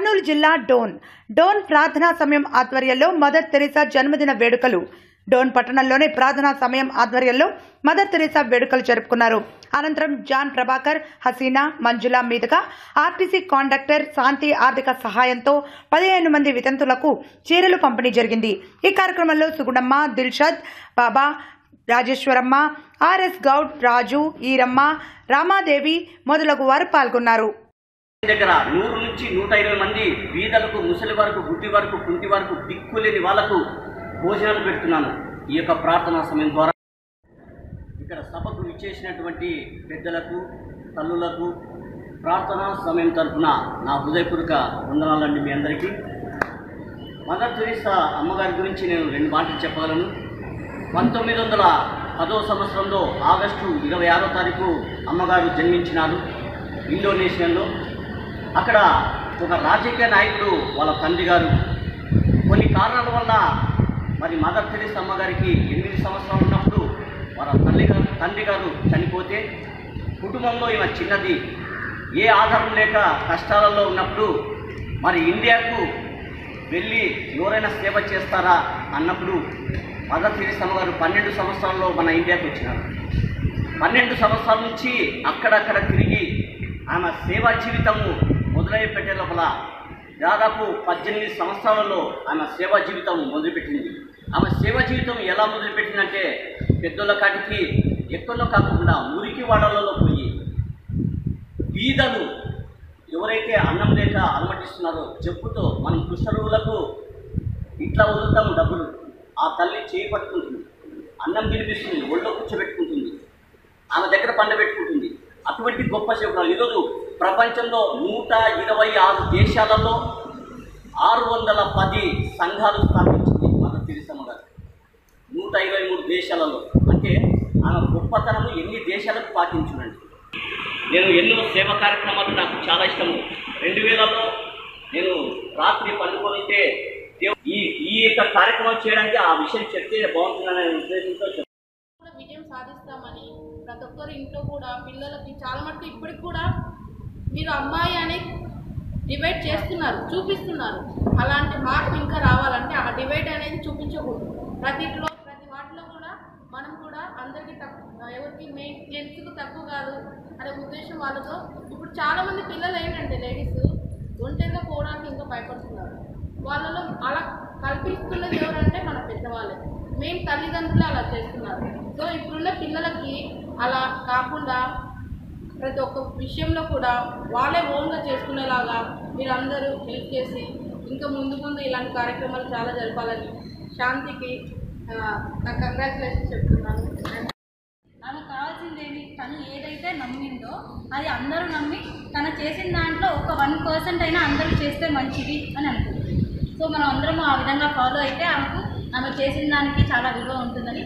కర్నూలు జిల్లా డోన్ డోన్ ప్రార్థనా సమయం ఆధ్వర్యంలో మదర్ తెరీసా జన్మదిన వేడుకలు డోన్ పట్టణంలోని ప్రార్థనా సమయం ఆధ్వర్యంలో మదర్ తెరీసా వేడుకలు జరుపుకున్నారు అనంతరం జాన్ ప్రభాకర్ హసీనా మంజుల మీదుగా ఆర్టీసీ కాండక్టర్ శాంతి ఆర్థిక సహాయంతో పదిహేను మంది వితంతులకు చీరలు పంపిణీ జరిగింది ఈ కార్యక్రమంలో సుగుణమ్మ దిల్షద్ బాబా రాజేశ్వరమ్మ ఆర్ఎస్ గౌడ్ రాజు ఈరమ్మ రామాదేవి మొదలగు వారు పాల్గొన్నారు దగ్గర నూరు నుంచి నూట ఇరవై మంది బీదలకు ముసలి వరకు గుడ్డి వరకు కుంటి వరకు దిక్కులేని వాళ్లకు భోజనాలు పెడుతున్నాను ఈ యొక్క ప్రార్థనా సమయం ద్వారా ఇక్కడ సభకు విచ్చేసినటువంటి పెద్దలకు తల్లులకు ప్రార్థనా సమయం తరఫున నా హృదయపూర్వక వందనాలండి మీ అందరికీ మదర్ తెరీసా అమ్మగారి గురించి నేను రెండు మాటలు చెప్పగలను పంతొమ్మిది వందల పదో సంవత్సరంలో ఆగస్టు ఇరవై ఆరో తారీఖు అమ్మగారు జన్మించినారు ఇండోనేషియాలో అక్కడ ఒక రాజకీయ నాయకుడు వాళ్ళ తండ్రి గారు కొన్ని కారణాల వల్ల మరి మదర్ తెరీసా అమ్మగారికి ఎనిమిది సంవత్సరాలు ఉన్నప్పుడు వాళ్ళ తల్లి గారు తండ్రి గారు చనిపోతే కుటుంబంలో ఈమె చిన్నది ఏ ఆధారం లేక కష్టాలలో ఉన్నప్పుడు మరి ఇండియాకు వెళ్ళి ఎవరైనా సేవ చేస్తారా అన్నప్పుడు మదర్ తెరీసా గారు పన్నెండు సంవత్సరాల్లో మన ఇండియాకు వచ్చినారు పన్నెండు సంవత్సరాల నుంచి అక్కడక్కడ తిరిగి ఆమె సేవా జీవితము మొదలై పెట్టే లోపల దాదాపు పద్దెనిమిది సంవత్సరాలలో ఆమె సేవా జీవితం మొదలుపెట్టింది ఆమె సేవా జీవితం ఎలా మొదలుపెట్టిందంటే పెద్దల కాటికి ఎక్కడో కాకుండా మురికి వాడలలో పోయి బీదలు ఎవరైతే అన్నం లేక అలమటిస్తున్నారో చెప్పుతో మనం కృష్ణరువులకు ఇట్లా వదులుతాము డబ్బులు ఆ తల్లి చేయి పట్టుకుంటుంది అన్నం తినిపిస్తుంది ఒళ్ళో కూర్చోబెట్టుకుంటుంది ఆమె దగ్గర పండబెట్టుకుంటుంది అటువంటి గొప్ప సేవకురాలు ఈరోజు ప్రపంచంలో నూట ఇరవై ఆరు దేశాలలో ఆరు వందల పది సంఘాలు స్థాపించింది మన తెలిసమ్మ గారు నూట ఇరవై మూడు దేశాలలో అంటే ఆమె గొప్పతనము ఎన్ని దేశాలకు పాటించునండి నేను ఎన్నో సేవ కార్యక్రమాలు నాకు చాలా ఇష్టము రెండు వేలలో నేను రాత్రి పండుకొనితే దేవ్- ఈ ఈ యొక్క కార్యక్రమం చేయడానికి ఆ విషయం చెప్తే బాగుంటుందనే ఉద్దేశంతో చెప్ కూడా విజయం సాధిస్తామని ప్రతి ఒక్కరు ఇంట్లో కూడా పిల్లలకి చాలా మటుకు ఇప్పటికి కూడా మీరు అమ్మాయి అని డివైడ్ చేస్తున్నారు చూపిస్తున్నారు అలాంటి మార్పు ఇంకా రావాలంటే ఆ డివైడ్ అనేది చూపించకూడదు ప్రతిట్లో ప్రతి వాటిలో కూడా మనం కూడా అందరికీ తక్కువ ఎవరికి మెయిన్ జెంట్స్కి తక్కువ కాదు అనే ఉద్దేశం వాళ్ళతో ఇప్పుడు చాలా మంది పిల్లలు ఏంటంటే లేడీస్ ఒంటరిగా పోవడానికి ఇంకా భయపడుతున్నారు వాళ్ళలో అలా కల్పిస్తున్నది ఎవరంటే మన పెద్దవాళ్ళే మెయిన్ తల్లిదండ్రులే అలా చేస్తున్నారు సో ఇప్పుడున్న పిల్లలకి అలా కాకుండా ప్రతి ఒక్క విషయంలో కూడా వాళ్ళే ఓన్గా చేసుకునేలాగా మీరందరూ హెల్ప్ చేసి ఇంకా ముందు ముందు ఇలాంటి కార్యక్రమాలు చాలా జరపాలని శాంతికి ఆ, నా కంగ్రాచులేషన్ చెప్తున్నాను ఆమెకు కావాల్సింది ఏంటి తను ఏదైతే నమ్మిందో అది అందరూ నమ్మి తను చేసిన దాంట్లో ఒక వన్ పర్సెంట్ అయినా అందరూ చేస్తే మంచిది అని అనుకుంటుంది సో మనం అందరం ఆ విధంగా ఫాలో అయితే ఆమెకు ఆమె చేసిన దానికి చాలా విలువ ఉంటుందని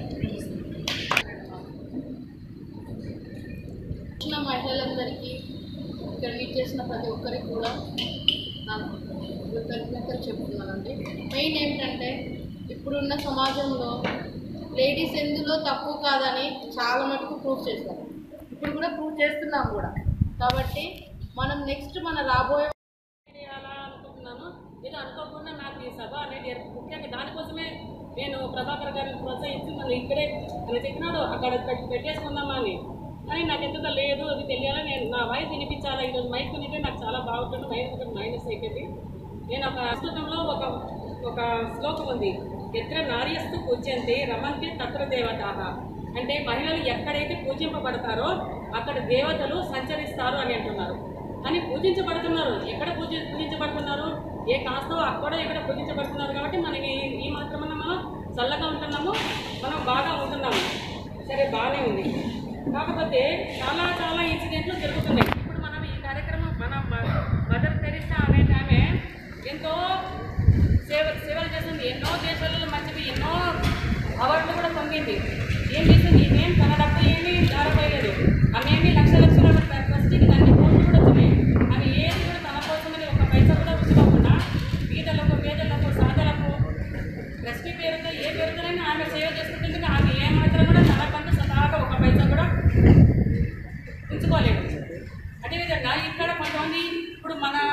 వచ్చిన మహిళలందరికీ ఇక్కడ మీట్ చేసిన ప్రతి ఒక్కరికి కూడా నా కృతజ్ఞతలు చెప్తున్నానండి మెయిన్ ఏంటంటే ఇప్పుడున్న సమాజంలో లేడీస్ ఎందులో తక్కువ కాదని చాలా మటుకు ప్రూవ్ చేశారు ఇప్పుడు కూడా ప్రూవ్ చేస్తున్నాం కూడా కాబట్టి మనం నెక్స్ట్ మన రాబోయే చేయాలా అనుకుంటున్నాను ఇది అనుకోకుండా నాకు ఈ సభ అనేది ఏర్ప- ముఖ్యంగా దానికోసమే నేను ప్రభాకర్ గారిని ప్రోత్సహించి మళ్ళీ ఇక్కడే ఆయన చెప్పినాడు అక్కడ పెట్- పెట్టేసుకుందామా అని కానీ నాకు ఎందుకు లేదు అది తెలియాలి నేను నా వాయిస్ వినిపించాలా ఈరోజు మైక్ వినితే నాకు చాలా బాగుంటుంది మైనస్ ఒకటి మైనస్ అయిపోయింది నేను ఒక సంస్కృతంలో ఒక ఒక శ్లోకం ఉంది ఎత్ర నార్యస్తు పూజ్యంతే రమంతి తత్ర దేవతాహ అంటే మహిళలు ఎక్కడైతే పూజింపబడతారో అక్కడ దేవతలు సంచరిస్తారు అని అంటున్నారు అని పూజించబడుతున్నారు ఎక్కడ పూజ పూజించబడుతున్నారు ఏ కాస్తో అక్కడ ఎక్కడ పూజించబడుతున్నారు కాబట్టి మనం ఈ ఈ మాత్రమన్నా మనం చల్లగా ఉంటున్నాము మనం బాగా ఉంటున్నాము సరే బాగానే ఉంది కాకపోతే చాలా చాలా ఇన్సిడెంట్లు జరుగుతున్నాయి ఇప్పుడు మనం ఈ కార్యక్రమం మన మ- మదర్ తెరిసా అనే ఆమె ఎంతో సేవ సేవలు చేస్తుంది ఎన్నో దేశాలలో మంచిది ఎన్నో అవార్డులు కూడా పొందింది ఏం చేసింది ఏం తన డబ్బు ఏమీ దారపోయలేదు ఆమె ఏమీ లక్ష లక్షల ట్రస్టీకి దాన్ని కోట్లు కూడా వచ్చినాయి ఆమె ఏది కూడా తన కోసమని ఒక పైసా కూడా ఉంచుకోకుండా బీదలకు పేదలకు సాధలకు ట్రస్టీ పేరుతో ఏ పేరుతోనైనా ఆమె సేవ చేసుకుంటుంది ఆమె ఏ మాత్రం కూడా తన కంటూ సదాగా ఒక పైసా కూడా ఉంచుకోలేదు అదేవిధంగా ఇక్కడ కొంతమంది ఇప్పుడు మన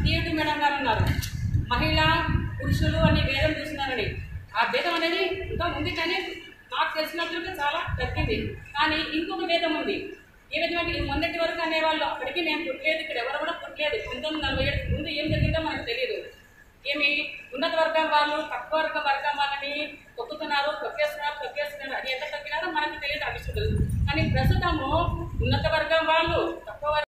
టీఎటీ మేడం గారు ఉన్నారు మహిళ పురుషులు అని భేదం చూస్తున్నారని ఆ భేదం అనేది ఇంకా ఉంది కానీ నాకు తెలిసినట్లుగా చాలా తగ్గింది కానీ ఇంకొక భేదం ఉంది ఏ విధంగా ఈ మొన్నటి వరకు అనేవాళ్ళు అక్కడికి నేను పుట్టలేదు ఇక్కడ ఎవరు కూడా పుట్టలేదు పంతొమ్మిది నలభై ఏడు ముందు ఏం జరిగిందో మనకు తెలియదు ఏమి ఉన్నత వర్గం వాళ్ళు తక్కువ వర్గం వర్గం వాళ్ళని తొక్కుతున్నారు తొక్కేస్తున్నారు తొక్కేస్తున్నారు అది ఎంత తొక్కినారో మనకు తెలియదు ఆ విషయం తెలుసు కానీ ప్రస్తుతము ఉన్నత వర్గం వాళ్ళు